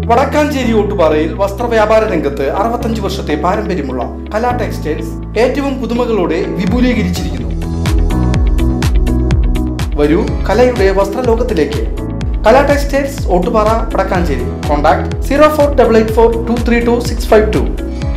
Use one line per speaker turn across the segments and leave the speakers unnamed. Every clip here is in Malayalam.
വടക്കാഞ്ചേരി ഓട്ടുപാറയിൽ വസ്ത്രവ്യാപാര രംഗത്ത് അറുപത്തഞ്ച് വർഷത്തെ പാരമ്പര്യമുള്ള കലാ ടെക്സ്റ്റൈൽസ് ഏറ്റവും പുതുമകളോടെ വിപുലീകരിച്ചിരിക്കുന്നു വരൂ കലയുടെ വസ്ത്രലോകത്തിലേക്ക് Kala textiles Ottupara Vadakkanchery contact zero four double eight four two three two six five two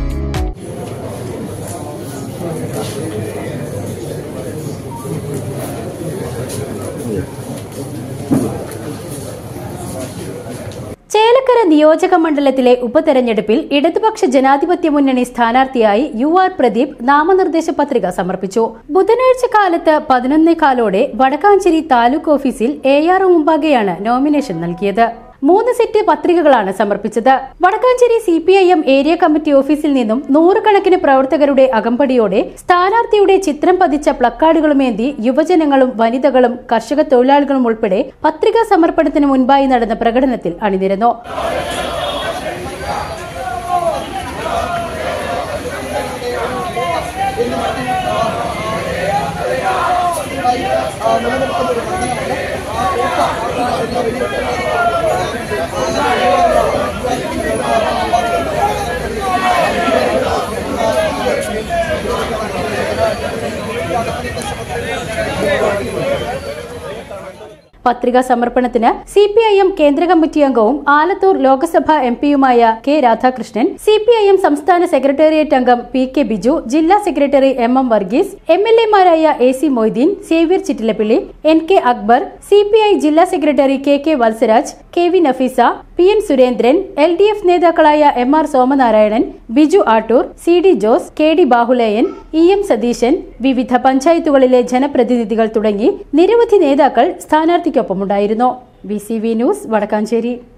Chelakkara നിയോജക മണ്ഡലത്തിലെ ഉപതെരഞ്ഞെടുപ്പിൽ ഇടതുപക്ഷ ജനാധിപത്യ മുന്നണി സ്ഥാനാർത്ഥിയായി യു ആർ പ്രദീപ് നാമനിർദ്ദേശ പത്രിക സമർപ്പിച്ചു ബുധനാഴ്ച കാലത്ത് പതിനൊന്നേ കാലോടെ വടക്കാഞ്ചേരി താലൂക്ക് ഓഫീസിൽ എ ആർ മുമ്പാകെയാണ് നോമിനേഷൻ നൽകിയത് മൂന്ന് സെറ്റ് പത്രികകളാണ് സമർപ്പിച്ചത് Vadakkanchery C P I M area committee ഓഫീസിൽ നിന്നും നൂറുകണക്കിന് പ്രവർത്തകരുടെ അകമ്പടിയോടെ സ്ഥാനാർത്ഥിയുടെ ചിത്രം പതിച്ച പ്ലക്കാർഡുകളുമേന്തി യുവജനങ്ങളും വനിതകളും കർഷക തൊഴിലാളികളും ഉൾപ്പെടെ പത്രികാ സമർപ്പണത്തിന് മുൻപായി നടന്ന പ്രകടനത്തിൽ അണിനിരന്നു പത്രികാ സമർപ്പണത്തിന് സി പി ഐ എം കേന്ദ്ര കമ്മിറ്റി അംഗവും ആലത്തൂർ ലോക്സഭാ എം പിയുമായ K Radhakrishnan C P I M സംസ്ഥാന സെക്രട്ടേറിയറ്റ് അംഗം പി കെ ബിജു ജില്ലാ secretary M M Varghese M L എമാരായ A C Moideen Xavier Chittilappilly N K Akbar C P I ജില്ലാ secretary K K Valsaraj K V Nafeesa P N Surendran L D F നേതാക്കളായ M R Somanarayanan Biju Attoor C D Jose K D Bahuleyan E M Satheesan വിവിധ പഞ്ചായത്തുകളിലെ ജനപ്രതിനിധികൾ തുടങ്ങി നിരവധി നേതാക്കൾ സ്ഥാനാർത്ഥിക്കൊപ്പമുണ്ടായിരുന്നു B C V news Vadakkanchery